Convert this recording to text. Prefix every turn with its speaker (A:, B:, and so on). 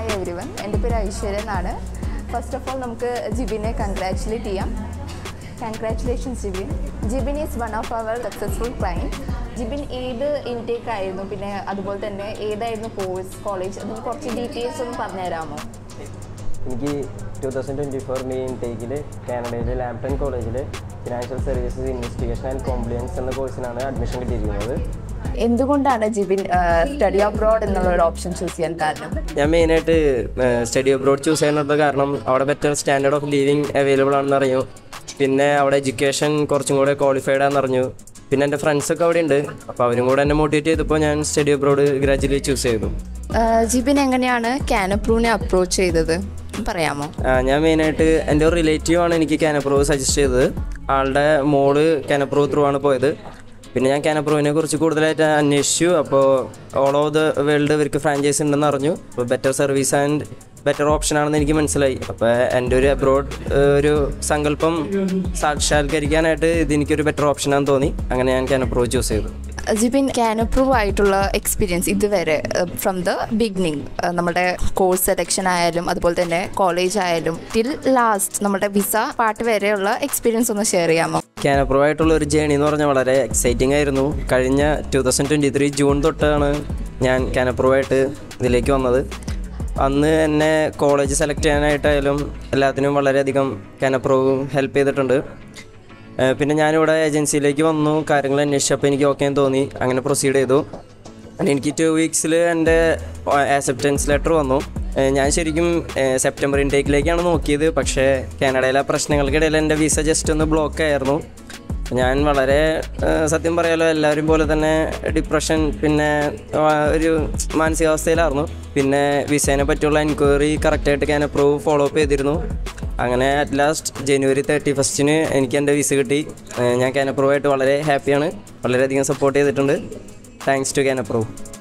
A: hi every one എൻ്റെ പേര് ഐശ്വര്യ എന്നാണ് ഫസ്റ്റ് ഓഫ് ഓൾ നമുക്ക് ജിബിനെ കൺഗ്രാറ്റുലേറ്റ് ചെയ്യാം congratulations Jibin Jibin is one of our successful client Jibin ഏത് ഇൻടേക്ക് ആയിരുന്നു പിന്നെ അതുപോലെ തന്നെ ഏതായിരുന്നു കോഴ്സ് കോളേജ് അതിന് കുറച്ച് ഡീറ്റെയിൽസ് ഒന്ന് പറഞ്ഞുതരാമോ
B: എനിക്ക് two thousand twenty four May ഇൻടേക്കിൽ കാനഡയിലെ ലാംപ്ടൺ കോളേജിൽ financial services investigation and compliance എന്ന കോഴ്സിനാണ് അഡ്മിഷൻ കിട്ടിയിരിക്കുന്നത്
A: എന്തുകൊണ്ടാണ് ജിബിൻ സ്റ്റഡി അബ്രോഡ് എന്നുള്ള ഒരു ഓപ്ഷൻ ചൂസ് ചെയ്യാൻ കാരണം
B: ഞാൻ മെയിനായിട്ട് സ്റ്റഡി അബ്രോഡ് ചൂസ് ചെയ്യാനുള്ള കാരണം അവിടെ better standard of living available ആണെന്ന് അറിഞ്ഞു പിന്നെ അവിടെ എഡ്യൂക്കേഷൻ കുറച്ചും കൂടെ ക്വാളിഫൈഡ് ആണെന്ന് അറിഞ്ഞു പിന്നെ എൻ്റെ ഫ്രണ്ട്സൊക്കെ അവിടെ ഉണ്ട് അപ്പോൾ അവരും കൂടെ എന്നെ മോട്ടിവേറ്റ് ചെയ്തപ്പോൾ ഞാൻ സ്റ്റഡി അബ്രോഡ് ഗ്രാജുവലി ചൂസ് ചെയ്തു
A: ജിബിൻ എങ്ങനെയാണ് കാനപ്രൂവിനെ അപ്രോച്ച് ചെയ്തത് പറയാമോ
B: ആ, ഞാൻ മെയിനായിട്ട് എൻ്റെ ഒരു റിലേറ്റീവ് ആണ് എനിക്ക് കാനപ്രോ സജസ്റ്റ് ചെയ്തത് ആളുടെ മോള് കാനപ്രോ ത്രൂ ആണ് പോയത് പിന്നെ ഞാൻ കാനപ്രോവിനെ കുറിച്ച് കൂടുതലായിട്ട് അന്വേഷിച്ചു അപ്പോൾ ഓൾ ഓവർ ദ വേൾഡ് ഇവർക്ക് ഫ്രാഞ്ചൈസ് ഉണ്ടെന്ന് അറിഞ്ഞു അപ്പോൾ better service and better option ആണെന്ന് എനിക്ക് മനസ്സിലായി അപ്പോൾ എൻ്റെ ഒരു അബ്രോഡ് ഒരു സങ്കല്പം സാക്ഷാത്കരിക്കാനായിട്ട് ഇത് എനിക്കൊരു ബെറ്റർ ഓപ്ഷനാണെന്ന് തോന്നി അങ്ങനെ ഞാൻ കാനപ്രോ ചൂസ് ചെയ്തു
A: ജിബിൻ കാനപ്രൂവ് ആയിട്ടുള്ള എക്സ്പീരിയൻസ് ഇതുവരെ ഫ്രം ദ ബിഗിനിങ് നമ്മുടെ കോഴ്സ് സെലക്ഷൻ ആയാലും അതുപോലെ തന്നെ കോളേജ് ആയാലും ടിൽ ലാസ്റ്റ് നമ്മുടെ വിസ പാർട്ട് വരെയുള്ള എക്സ്പീരിയൻസ് ഒന്ന് ഷെയർ ചെയ്യാമോ
B: കാനപ്രോ ആയിട്ടുള്ള ഒരു ജേണി എന്ന് പറഞ്ഞാൽ വളരെ എക്സൈറ്റിംഗ് ആയിരുന്നു കഴിഞ്ഞ two thousand twenty three June തൊട്ടാണ് ഞാൻ കാനപ്രോ ആയിട്ട് ഇതിലേക്ക് വന്നത് അന്ന് എന്നെ കോളേജ് സെലക്ട് ചെയ്യാനായിട്ടായാലും എല്ലാത്തിനും വളരെയധികം കാനപ്രോ ഹെൽപ്പ് ചെയ്തിട്ടുണ്ട് ഏഹ് പിന്നെ ഞാനിവിടെ ഏജൻസിയിലേക്ക് വന്നു കാര്യങ്ങൾ അന്വേഷിച്ചപ്പോൾ എനിക്ക് ഓക്കെ തോന്നി അങ്ങനെ പ്രൊസീഡ് ചെയ്തു അങ്ങനെ എനിക്ക് ടു വീക്സിൽ എൻ്റെ ആക്സെപ്റ്റൻസ് ലെറ്റർ വന്നു ഏഹ് ഞാൻ ശരിക്കും ഏഹ് സെപ്റ്റംബർ ഇൻടേക്കിലേക്കാണ് നോക്കിയത് പക്ഷേ കാനഡയിലെ പ്രശ്നങ്ങൾക്കിടയിൽ എൻ്റെ വിസ ജസ്റ്റ് ഒന്ന് ബ്ലോക്ക് ആയിരുന്നു ഞാൻ വളരെ ഏഹ് സത്യം പറയാലോ എല്ലാവരും പോലെ തന്നെ ഡിപ്രഷൻ പിന്നെ ആ, ഒരു മാനസികാവസ്ഥയിലായിരുന്നു പിന്നെ വിസേനെ പറ്റിയുള്ള എൻക്വയറി കറക്റ്റായിട്ട് ഞാൻ അപ്രൂവ് ഫോളോ അപ്പ് ചെയ്തിരുന്നു അങ്ങനെ അറ്റ് ലാസ്റ്റ് ജനുവരി തേർട്ടി ഫസ്റ്റിന് എനിക്ക് എൻ്റെ വിസ കിട്ടി ഏഹ് ഞാൻ ക്യാൻ അപ്രൂവ് ആയിട്ട് വളരെ ഹാപ്പിയാണ് വളരെയധികം സപ്പോർട്ട് ചെയ്തിട്ടുണ്ട് താങ്ക്സ് ടു ക്യാൻ അപ്രൂവ്